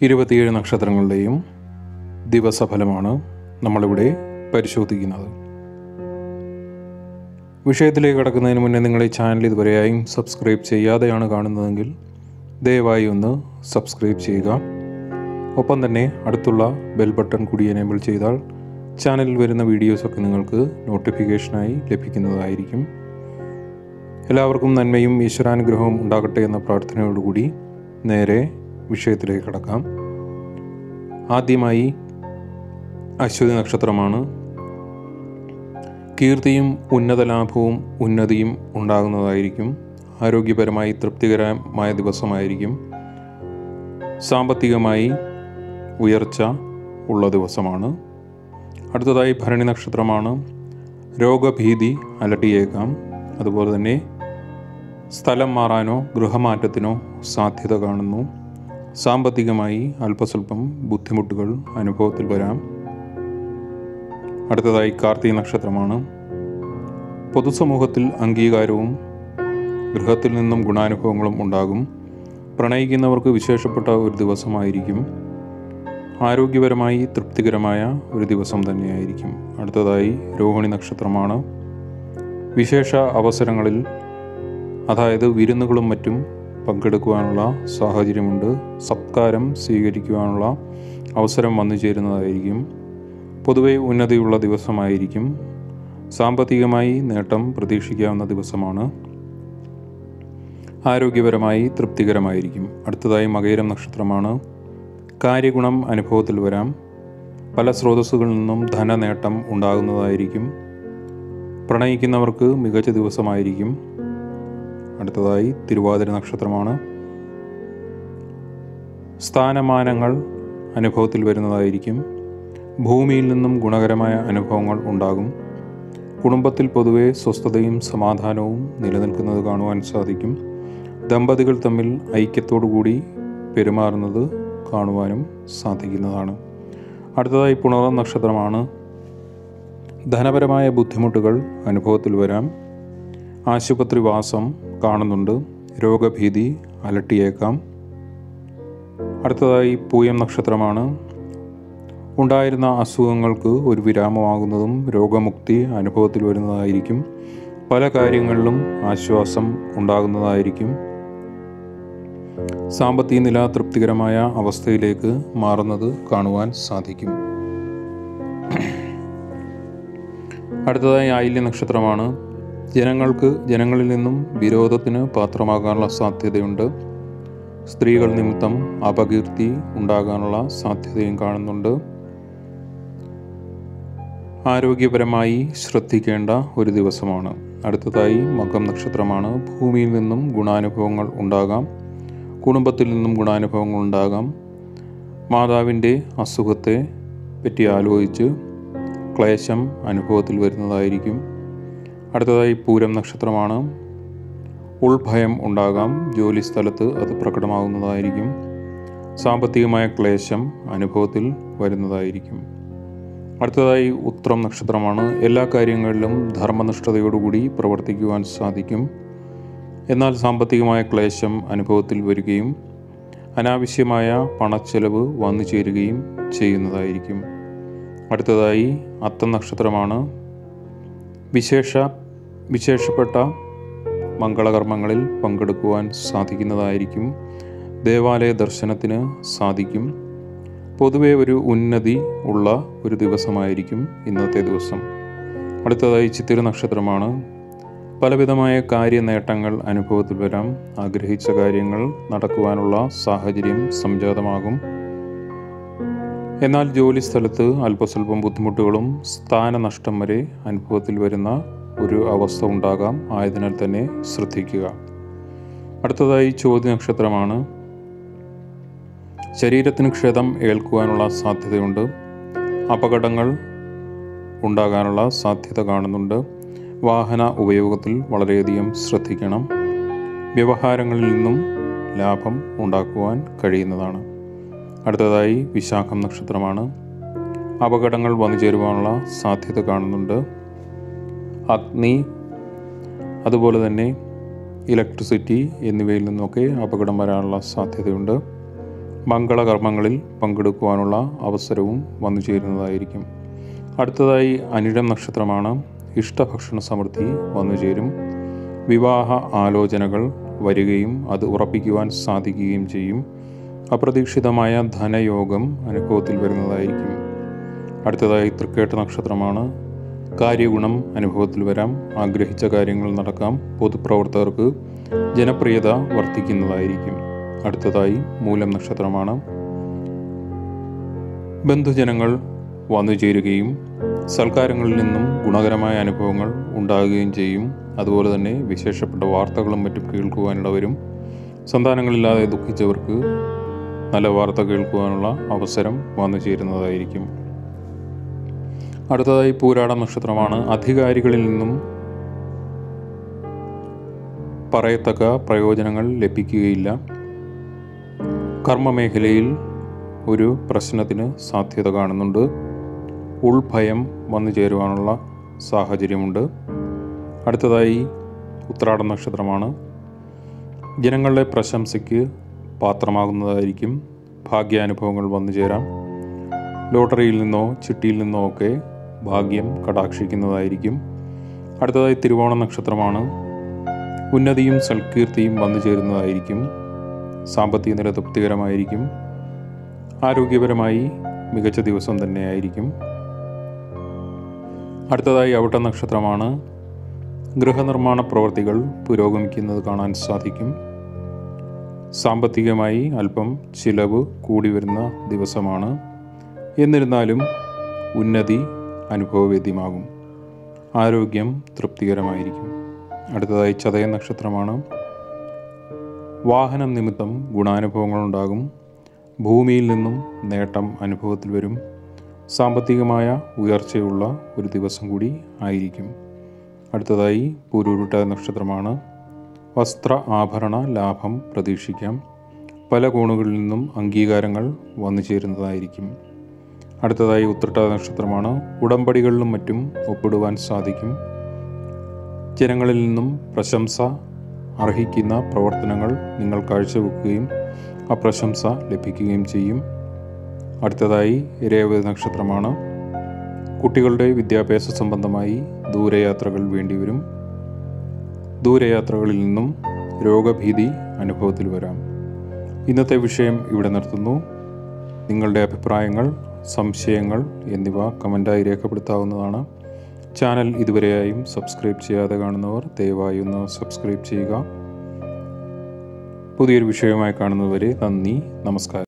ഇരുപത്തിയേഴ് നക്ഷത്രങ്ങളുടെയും ദിവസഫലമാണ് നമ്മളിവിടെ പരിശോധിക്കുന്നത് വിഷയത്തിലേക്ക് കടക്കുന്നതിന് മുന്നേ നിങ്ങൾ ഈ ചാനൽ ഇതുവരെയായും സബ്സ്ക്രൈബ് ചെയ്യാതെയാണ് കാണുന്നതെങ്കിൽ ദയവായി ഒന്ന് സബ്സ്ക്രൈബ് ചെയ്യുക ഒപ്പം തന്നെ അടുത്തുള്ള ബെൽ ബട്ടൺ കൂടി എനേബിൾ ചെയ്താൽ ചാനലിൽ വരുന്ന വീഡിയോസൊക്കെ നിങ്ങൾക്ക് നോട്ടിഫിക്കേഷനായി ലഭിക്കുന്നതായിരിക്കും എല്ലാവർക്കും നന്മയും ഈശ്വരാനുഗ്രഹവും ഉണ്ടാകട്ടെ എന്ന പ്രാർത്ഥനയോടുകൂടി നേരെ വിഷയത്തിലേക്ക് കടക്കാം ആദ്യമായി അശ്വതി നക്ഷത്രമാണ് കീർത്തിയും ഉന്നത ലാഭവും ഉന്നതിയും ഉണ്ടാകുന്നതായിരിക്കും ആരോഗ്യപരമായി തൃപ്തികരമായ ദിവസമായിരിക്കും സാമ്പത്തികമായി ഉയർച്ച ഉള്ള ദിവസമാണ് അടുത്തതായി ഭരണി നക്ഷത്രമാണ് രോഗഭീതി അലട്ടിയേക്കാം അതുപോലെ തന്നെ സ്ഥലം മാറാനോ ഗൃഹമാറ്റത്തിനോ സാധ്യത കാണുന്നു സാമ്പത്തികമായി അല്പസ്വല്പം ബുദ്ധിമുട്ടുകൾ അനുഭവത്തിൽ വരാം അടുത്തതായി കാർത്തിക നക്ഷത്രമാണ് പൊതുസമൂഹത്തിൽ അംഗീകാരവും ഗൃഹത്തിൽ നിന്നും ഗുണാനുഭവങ്ങളും ഉണ്ടാകും പ്രണയിക്കുന്നവർക്ക് വിശേഷപ്പെട്ട ഒരു ദിവസമായിരിക്കും ആരോഗ്യപരമായി തൃപ്തികരമായ ഒരു ദിവസം തന്നെയായിരിക്കും അടുത്തതായി രോഹിണി നക്ഷത്രമാണ് വിശേഷ അവസരങ്ങളിൽ അതായത് വിരുന്നുകളും മറ്റും പങ്കെടുക്കുവാനുള്ള സാഹചര്യമുണ്ട് സത്കാരം സ്വീകരിക്കുവാനുള്ള അവസരം വന്നു ചേരുന്നതായിരിക്കും പൊതുവെ ഉന്നതിയുള്ള ദിവസമായിരിക്കും സാമ്പത്തികമായി നേട്ടം പ്രതീക്ഷിക്കാവുന്ന ദിവസമാണ് ആരോഗ്യപരമായി തൃപ്തികരമായിരിക്കും അടുത്തതായി മകയിരം നക്ഷത്രമാണ് കാര്യഗുണം അനുഭവത്തിൽ വരാം പല സ്രോതസ്സുകളിൽ നിന്നും ധനനേട്ടം ഉണ്ടാകുന്നതായിരിക്കും പ്രണയിക്കുന്നവർക്ക് മികച്ച ദിവസമായിരിക്കും അടുത്തതായി തിരുവാതിര നക്ഷത്രമാണ് സ്ഥാനമാനങ്ങൾ അനുഭവത്തിൽ വരുന്നതായിരിക്കും ഭൂമിയിൽ നിന്നും ഗുണകരമായ അനുഭവങ്ങൾ ഉണ്ടാകും കുടുംബത്തിൽ പൊതുവെ സ്വസ്ഥതയും സമാധാനവും നിലനിൽക്കുന്നത് കാണുവാൻ സാധിക്കും ദമ്പതികൾ തമ്മിൽ ഐക്യത്തോടുകൂടി പെരുമാറുന്നത് കാണുവാനും സാധിക്കുന്നതാണ് അടുത്തതായി പുണർ നക്ഷത്രമാണ് ധനപരമായ ബുദ്ധിമുട്ടുകൾ അനുഭവത്തിൽ വരാം ആശുപത്രിവാസം കാണുന്നുണ്ട് രോഗഭീതി അലട്ടിയേക്കാം അടുത്തതായി പൂയം നക്ഷത്രമാണ് ഉണ്ടായിരുന്ന അസുഖങ്ങൾക്ക് ഒരു വിരാമമാകുന്നതും രോഗമുക്തി അനുഭവത്തിൽ വരുന്നതായിരിക്കും പല കാര്യങ്ങളിലും ആശ്വാസം ഉണ്ടാകുന്നതായിരിക്കും സാമ്പത്തിക നില തൃപ്തികരമായ അവസ്ഥയിലേക്ക് മാറുന്നത് കാണുവാൻ സാധിക്കും അടുത്തതായി ആയില്യ നക്ഷത്രമാണ് ജനങ്ങൾക്ക് ജനങ്ങളിൽ നിന്നും വിരോധത്തിന് പാത്രമാകാനുള്ള സാധ്യതയുണ്ട് സ്ത്രീകൾ നിമിത്തം അപകീർത്തി ഉണ്ടാകാനുള്ള സാധ്യതയും കാണുന്നുണ്ട് ആരോഗ്യപരമായി ശ്രദ്ധിക്കേണ്ട ഒരു ദിവസമാണ് അടുത്തതായി മകം നക്ഷത്രമാണ് ഭൂമിയിൽ നിന്നും ഗുണാനുഭവങ്ങൾ ഉണ്ടാകാം കുടുംബത്തിൽ നിന്നും ഗുണാനുഭവങ്ങൾ ഉണ്ടാകാം മാതാവിൻ്റെ അസുഖത്തെ പറ്റി ആലോചിച്ച് ക്ലേശം അനുഭവത്തിൽ വരുന്നതായിരിക്കും അടുത്തതായി പൂരം നക്ഷത്രമാണ് ഉൾഭയം ഉണ്ടാകാം ജോലി സ്ഥലത്ത് അത് പ്രകടമാകുന്നതായിരിക്കും സാമ്പത്തികമായ ക്ലേശം അനുഭവത്തിൽ വരുന്നതായിരിക്കും അടുത്തതായി ഉത്രം നക്ഷത്രമാണ് എല്ലാ കാര്യങ്ങളിലും ധർമ്മനിഷ്ഠതയോടുകൂടി പ്രവർത്തിക്കുവാൻ സാധിക്കും എന്നാൽ സാമ്പത്തികമായ ക്ലേശം അനുഭവത്തിൽ വരികയും അനാവശ്യമായ പണച്ചെലവ് വന്നു ചേരുകയും ചെയ്യുന്നതായിരിക്കും അടുത്തതായി അത്തം നക്ഷത്രമാണ് വിശേഷ വിശേഷപ്പെട്ട മംഗളകർമ്മങ്ങളിൽ പങ്കെടുക്കുവാൻ സാധിക്കുന്നതായിരിക്കും ദേവാലയ ദർശനത്തിന് സാധിക്കും പൊതുവെ ഒരു ഉന്നതി ഉള്ള ഒരു ദിവസമായിരിക്കും ഇന്നത്തെ ദിവസം അടുത്തതായി ചിത്തിര നക്ഷത്രമാണ് പലവിധമായ കാര്യനേട്ടങ്ങൾ അനുഭവത്തിൽ വരാം ആഗ്രഹിച്ച കാര്യങ്ങൾ നടക്കുവാനുള്ള സാഹചര്യം സംജാതമാകും എന്നാൽ ജോലി സ്ഥലത്ത് അല്പസ്വല്പം ബുദ്ധിമുട്ടുകളും സ്ഥാനനഷ്ടം വരെ അനുഭവത്തിൽ വരുന്ന ഒരു അവസ്ഥ ഉണ്ടാകാം ആയതിനാൽ തന്നെ ശ്രദ്ധിക്കുക അടുത്തതായി ചോദ്യ നക്ഷത്രമാണ് ശരീരത്തിന് ക്ഷതം ഏൽക്കുവാനുള്ള സാധ്യതയുണ്ട് അപകടങ്ങൾ ഉണ്ടാകാനുള്ള സാധ്യത കാണുന്നുണ്ട് വാഹന ഉപയോഗത്തിൽ വളരെയധികം ശ്രദ്ധിക്കണം വ്യവഹാരങ്ങളിൽ നിന്നും ലാഭം ഉണ്ടാക്കുവാൻ കഴിയുന്നതാണ് അടുത്തതായി വിശാഖം നക്ഷത്രമാണ് അപകടങ്ങൾ വന്നു ചേരുവാനുള്ള സാധ്യത കാണുന്നുണ്ട് അഗ്നി അതുപോലെ തന്നെ ഇലക്ട്രിസിറ്റി എന്നിവയിൽ നിന്നൊക്കെ അപകടം വരാനുള്ള സാധ്യതയുണ്ട് മംഗളകർമ്മങ്ങളിൽ പങ്കെടുക്കുവാനുള്ള അവസരവും വന്നു ചേരുന്നതായിരിക്കും അടുത്തതായി അനിഴം നക്ഷത്രമാണ് ഇഷ്ടഭക്ഷണ സമൃദ്ധി വന്നു ചേരും വിവാഹ ആലോചനകൾ വരികയും അത് ഉറപ്പിക്കുവാൻ സാധിക്കുകയും ചെയ്യും അപ്രതീക്ഷിതമായ ധനയോഗം അനുഭവത്തിൽ വരുന്നതായിരിക്കും അടുത്തതായി തൃക്കേട്ട നക്ഷത്രമാണ് കാര്യഗുണം അനുഭവത്തിൽ വരാം ആഗ്രഹിച്ച കാര്യങ്ങൾ നടക്കാം പൊതുപ്രവർത്തകർക്ക് ജനപ്രിയത വർദ്ധിക്കുന്നതായിരിക്കും അടുത്തതായി മൂലം നക്ഷത്രമാണ് ബന്ധുജനങ്ങൾ വന്നു ചേരുകയും സൽക്കാരങ്ങളിൽ നിന്നും ഗുണകരമായ അനുഭവങ്ങൾ ഉണ്ടാകുകയും ചെയ്യും അതുപോലെ തന്നെ വിശേഷപ്പെട്ട വാർത്തകളും മറ്റും കേൾക്കുവാനിടവരും സന്താനങ്ങളില്ലാതെ ദുഃഖിച്ചവർക്ക് നല്ല വാർത്ത കേൾക്കുവാനുള്ള അവസരം വന്നു ചേരുന്നതായിരിക്കും അടുത്തതായി പൂരാട നക്ഷത്രമാണ് അധികാരികളിൽ നിന്നും പറയത്തക്ക പ്രയോജനങ്ങൾ ലഭിക്കുകയില്ല കർമ്മമേഖലയിൽ ഒരു പ്രശ്നത്തിന് സാധ്യത കാണുന്നുണ്ട് ഉൾഭയം വന്നു ചേരുവാനുള്ള സാഹചര്യമുണ്ട് അടുത്തതായി ഉത്രാട നക്ഷത്രമാണ് ജനങ്ങളുടെ പ്രശംസയ്ക്ക് പാത്രമാകുന്നതായിരിക്കും ഭാഗ്യാനുഭവങ്ങൾ വന്നു ചേരാം ലോട്ടറിയിൽ നിന്നോ ചിട്ടിയിൽ നിന്നോ ഒക്കെ ഭാഗ്യം കടാക്ഷിക്കുന്നതായിരിക്കും അടുത്തതായി തിരുവോണ നക്ഷത്രമാണ് ഉന്നതിയും സൽകീർത്തിയും വന്നു ചേരുന്നതായിരിക്കും സാമ്പത്തിക നില തൃപ്തികരമായിരിക്കും ആരോഗ്യപരമായി മികച്ച ദിവസം തന്നെയായിരിക്കും അടുത്തതായി അവിട്ട നക്ഷത്രമാണ് ഗൃഹനിർമ്മാണ പ്രവർത്തികൾ പുരോഗമിക്കുന്നത് കാണാൻ സാധിക്കും സാമ്പത്തികമായി അല്പം ചിലവ് കൂടി വരുന്ന ദിവസമാണ് എന്നിരുന്നാലും ഉന്നതി അനുഭവവേദ്യമാകും ആരോഗ്യം തൃപ്തികരമായിരിക്കും അടുത്തതായി ചതയ നക്ഷത്രമാണ് വാഹനം നിമിത്തം ഗുണാനുഭവങ്ങളുണ്ടാകും ഭൂമിയിൽ നിന്നും നേട്ടം അനുഭവത്തിൽ വരും സാമ്പത്തികമായ ഉയർച്ചയുള്ള ഒരു ദിവസം കൂടി ആയിരിക്കും അടുത്തതായി പൂരുരുട്ട നക്ഷത്രമാണ് വസ്ത്ര ആഭരണ ലാഭം പ്രതീക്ഷിക്കാം പല കോണുകളിൽ നിന്നും അംഗീകാരങ്ങൾ വന്നു ചേരുന്നതായിരിക്കും അടുത്തതായി ഉത്രട്ട നക്ഷത്രമാണ് ഉടമ്പടികളിലും മറ്റും ഒപ്പിടുവാൻ സാധിക്കും ജനങ്ങളിൽ നിന്നും പ്രശംസ അർഹിക്കുന്ന പ്രവർത്തനങ്ങൾ നിങ്ങൾ കാഴ്ചവെക്കുകയും ആ പ്രശംസ ലഭിക്കുകയും ചെയ്യും അടുത്തതായി രേവതി നക്ഷത്രമാണ് കുട്ടികളുടെ വിദ്യാഭ്യാസ സംബന്ധമായി ദൂരയാത്രകൾ വേണ്ടിവരും ദൂരയാത്രകളിൽ നിന്നും രോഗഭീതി അനുഭവത്തിൽ വരാം ഇന്നത്തെ വിഷയം ഇവിടെ നിർത്തുന്നു നിങ്ങളുടെ അഭിപ്രായങ്ങൾ സംശയങ്ങൾ എന്നിവ കമൻ്റായി രേഖപ്പെടുത്താവുന്നതാണ് ചാനൽ ഇതുവരെയായും സബ്സ്ക്രൈബ് ചെയ്യാതെ കാണുന്നവർ ദയവായി ഒന്ന് സബ്സ്ക്രൈബ് ചെയ്യുക പുതിയൊരു വിഷയവുമായി കാണുന്നതുവരെ നന്ദി നമസ്കാരം